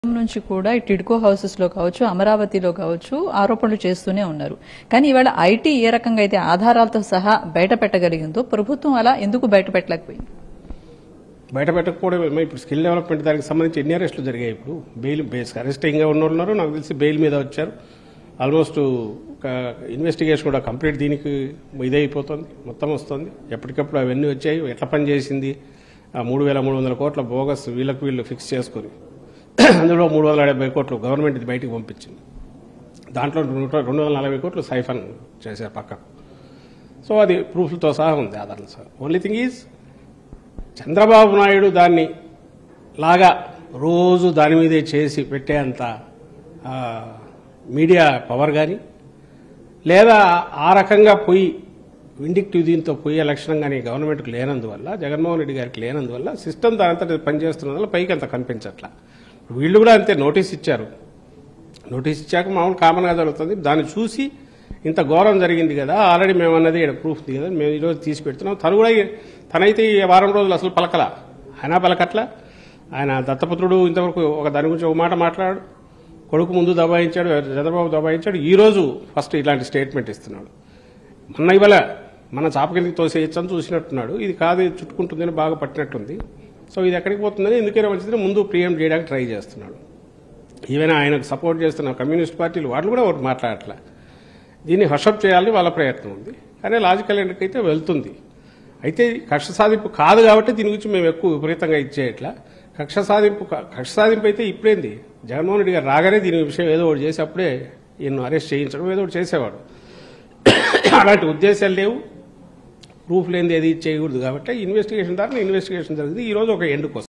నుంచి కూడా ఈ టిడ్కో హౌసెస్ లో కావచ్చు అమరావతిలో కావచ్చు ఆరోపణలు చేస్తూనే ఉన్నారు కానీ ఇవాళ ఐటీ ఏ రకంగా అయితే ఆధారాలతో సహా బయట పెట్టగలిగిందో ప్రభుత్వం అలా ఎందుకు బయట పెట్టలేకపోయింది బయట పెట్టకపోవడం ఏమో ఇప్పుడు స్కిల్ డెవలప్మెంట్ దానికి సంబంధించి ఎన్ని అరెస్టులు జరిగాయి ఇప్పుడు బెయిల్ బేస్ అరెస్టింగ్గా ఉన్న వాళ్ళు ఉన్నారు నాకు తెలిసి బెయిల్ మీద వచ్చారు ఆల్మోస్ట్ ఇన్వెస్టిగేషన్ కూడా కంప్లీట్ దీనికి ఇదైపోతుంది మొత్తం వస్తుంది ఎప్పటికప్పుడు అవన్నీ వచ్చాయి ఎట్లా పని చేసింది ఆ మూడు వేల మూడు వందల కోట్ల బోగస్ వీళ్ళకు వీళ్ళు ఫిక్స్ చేసుకొని అందులో మూడు వందల డెబ్బై కోట్లు గవర్నమెంట్ ఇది బయటికి పంపించింది దాంట్లో నూట రెండు వందల నలభై కోట్లు సైఫన్ చేశారు పక్కకు సో అది ప్రూఫ్లతో సహా ఉంది ఆధారాలు సహా only thing is Chandrababu Naidu దాన్ని లాగా రోజు దాని మీదే చేసి పెట్టేంత ఆ, మీడియా పవర్ కానీ లేదా ఆ రకంగా పోయి విండిక్టివ్ దీంతో పోయే లక్షణం కానీ గవర్నమెంట్కి లేనందువల్ల జగన్మోహన్ రెడ్డి గారికి లేనందువల్ల సిస్టమ్ దానంతట పనిచేస్తున్నందువల్ల పైకి అంత కనిపించట్లా వీళ్ళు కూడా అంతే నోటీస్ ఇచ్చారు నోటీస్ ఇచ్చాక మామూలు కామన్గా జరుగుతుంది దాన్ని చూసి ఇంత ఘోరం జరిగింది కదా ఆల్రెడీ మేము అన్నది ఇక్కడ ప్రూఫ్ ఉంది కదా మేము ఈరోజు తీసి పెడుతున్నాం తను కూడా తనైతే ఈ వారం రోజులు అసలు పలకలా ఆయన పలకట్లా ఆయన దత్తపుత్రుడు ఇంతవరకు ఒక దాని గురించి ఒక మాట మాట్లాడాడు కొడుకు ముందు దబాయించాడు చంద్రబాబు దబాయించాడు ఈ రోజు ఫస్ట్ ఇలాంటి స్టేట్మెంట్ ఇస్తున్నాడు మొన్న ఇవాళ మన చాప కిందకి తోసేయచ్చని చూసినట్టున్నాడు ఇది కాదు ఇది చుట్టుకుంటుందని బాగా పట్టినట్టుంది సో ఇది ఎక్కడికి పోతుందని ఎందుకైనా మంచిదని ముందు ప్రియం చేయడానికి ట్రై చేస్తున్నాడు ఈవెన్ ఆయనకు సపోర్ట్ చేస్తున్న కమ్యూనిస్ట్ పార్టీలు వాళ్ళు కూడా ఒకటి మాట్లాడట్లే దీన్ని హర్షప్ చేయాలని వాళ్ళ ప్రయత్నం ఉంది కానీ లాజికల్ ఎండ్కైతే వెళ్తుంది అయితే కక్ష సాధింపు కాదు కాబట్టి దీని గురించి మేము ఎక్కువ విపరీతంగా ఇచ్చేయట్లా కక్ష సాధింపు కా- కక్ష సాధింపు అయితే ఇప్పుడేంది జగన్మోహన్ రెడ్డి గారు రాగానే దీని విషయం ఏదో ఒకటి చేసి అప్పుడే ఈయన్ను అరెస్ట్ చేయించడం ఏదో ఒకటి చేసేవాడు అలాంటి ఉద్దేశాలు లేవు ప్రూఫ్ లేనిది ఏది చేయకూడదు కాబట్టి ఇన్వెస్టిగేషన్ ద్వారా ఇన్వెస్టిగేషన్ జరిగింది ఈ రోజు ఒక ఎండుకు వస్తుంది